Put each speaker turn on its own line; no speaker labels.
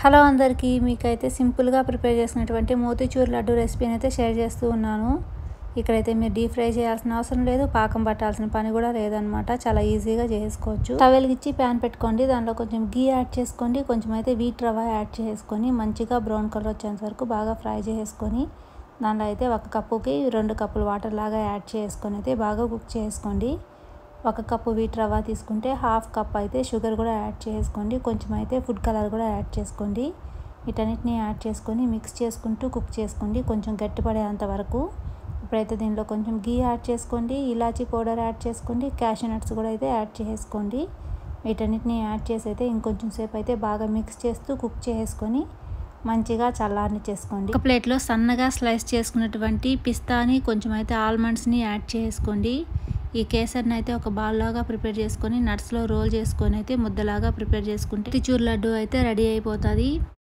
hello అందరికీ మీకైతే సింపుల్గా ప్రిపేర్ చేసినటువంటి మోతీచూర్ లడ్డు రెసిపీని అయితే షేర్ చేస్తూ ఉన్నాను ఇక్కడైతే మీరు డీప్ ఫ్రై చేయాల్సిన అవసరం లేదు పాకం పట్టాల్సిన పని కూడా లేదనమాట చాలా ఈజీగా చేసుకోవచ్చు తవెలిగిచ్చి ప్యాన్ పెట్టుకోండి దాంట్లో కొంచెం గీ యాడ్ చేసుకోండి కొంచెం అయితే వీట్ రవ్వ యాడ్ చేసుకొని మంచిగా బ్రౌన్ కలర్ వచ్చేంత వరకు బాగా ఫ్రై చేసుకొని దాంట్లో అయితే ఒక కప్పుకి రెండు కప్పులు వాటర్ లాగా యాడ్ చేసుకొని అయితే బాగా కుక్ చేసుకోండి ఒక కప్పు వీట్ రవ్వ తీసుకుంటే హాఫ్ కప్ అయితే షుగర్ కూడా యాడ్ చేసుకోండి కొంచెం అయితే ఫుడ్ కలర్ కూడా యాడ్ చేసుకోండి వీటన్నిటిని యాడ్ చేసుకొని మిక్స్ చేసుకుంటూ కుక్ చేసుకోండి కొంచెం గట్టిపడేంత వరకు ఇప్పుడైతే దీనిలో కొంచెం గీ యాడ్ చేసుకోండి ఇలాచీ పౌడర్ యాడ్ చేసుకోండి క్యాషూ నట్స్ కూడా అయితే యాడ్ చేసుకోండి వీటన్నిటిని యాడ్ చేసి అయితే ఇంకొంచెం సేపు అయితే బాగా మిక్స్ చేస్తూ కుక్ చేసుకొని మంచిగా చల్లారని చేసుకోండి ఒక ప్లేట్లో సన్నగా స్లైస్ చేసుకున్నటువంటి పిస్తాని కొంచెం అయితే ఆల్మండ్స్ని యాడ్ చేసుకోండి ఈ కేసర్ని అయితే ఒక బాల్ లాగా ప్రిపేర్ చేసుకొని నట్స్లో రోల్ చేసుకొని అయితే ముద్దలాగా ప్రిపేర్ చేసుకుంటే తిచూర్ లడ్డు అయితే రెడీ అయిపోతుంది